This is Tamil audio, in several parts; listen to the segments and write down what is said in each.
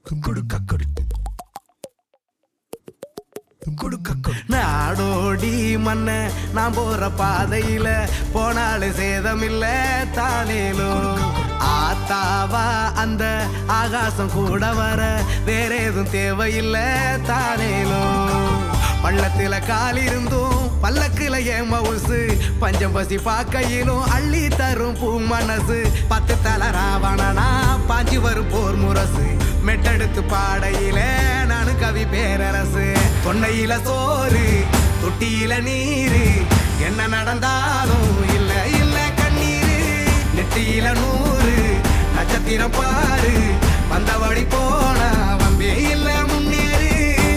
நாடோடி மண்ண நான் போற பாதையில போனாலே சேதமில்ல தானேலும் ஆத்தாவா அந்த ஆகாசம் கூட வர வேற எதுவும் தேவையில்ல தானேலும் பள்ளத்துல கால் இருந்தும் பல்லக்குல ஏன் மவுசு பஞ்சம் பசி பார்க்கையிலும் அள்ளி தரும் பூ மனசு பத்து தல ராவணனா பாஞ்சி வரும் போர் முரசு மெட்டெடுத்து பாடையில நானு கவி பேரரசு தொண்டையில சோறு தொட்டியில நீரு என்ன நடந்தாலும் இல்ல இல்ல கண்ணீரு நெட்டியில நூறு நட்சத்திரம் பாரு வந்த வழி போனா வம்பே இல்ல முன்னேறு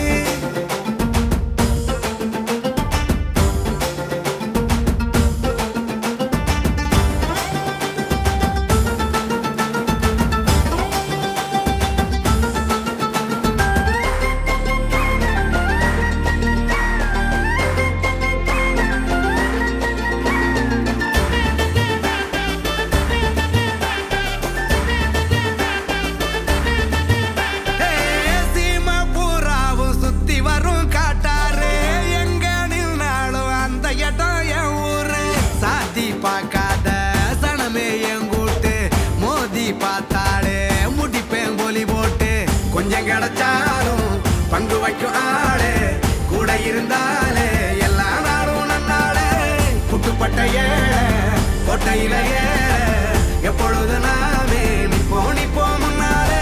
சீமா பூராவும் சுத்தி வரும் காட்டாரு எங்க நின்னாலும் அந்த இடம் என் ஊரு சாத்தி பார்க்காத சனமே என் கூட்டு மோதி பார்த்தாலே முடிப்பேன் கோலி போட்டு கொஞ்சம் கிடைச்சாலும் பங்கு வைக்கும் ஆளு கூட இருந்தாலே எல்லா நாளும் நன்னாளே புட்டுப்பட்ட ஏழை கோட்டையில ஏழை எப்பொழுது நாமே நிப்போ நிப்போ முன்னாலே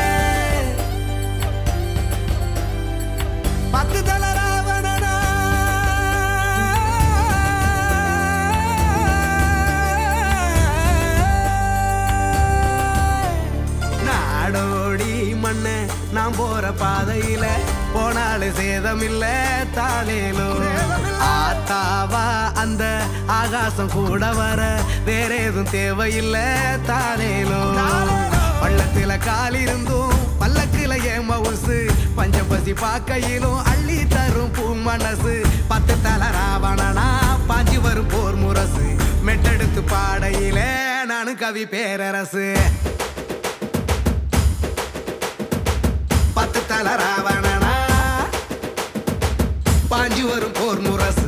பத்து தல ராவணனா நாடோடி மண்ண நான் போற பாதையில போனாலே சேதமில்ல தானேலும் ஆத்தாவா அந்த ஆகாசம் கூட வர வேற எதுவும் தேவையில்ல தானேலும் பள்ளத்துல கால் இருந்தும் பல்லக்குல ஏன் மவுசு பஞ்சம் பசி பார்க்கையிலும் அள்ளி தரும் பூ மனசு பத்து தல ராவணனா பாஞ்சி வரும் போர் முரசு மெட்டெடுத்து பாடையில நானு கவி பேரரசு பத்து தல ராவணனா பாஞ்சி வரும் போர் முரசு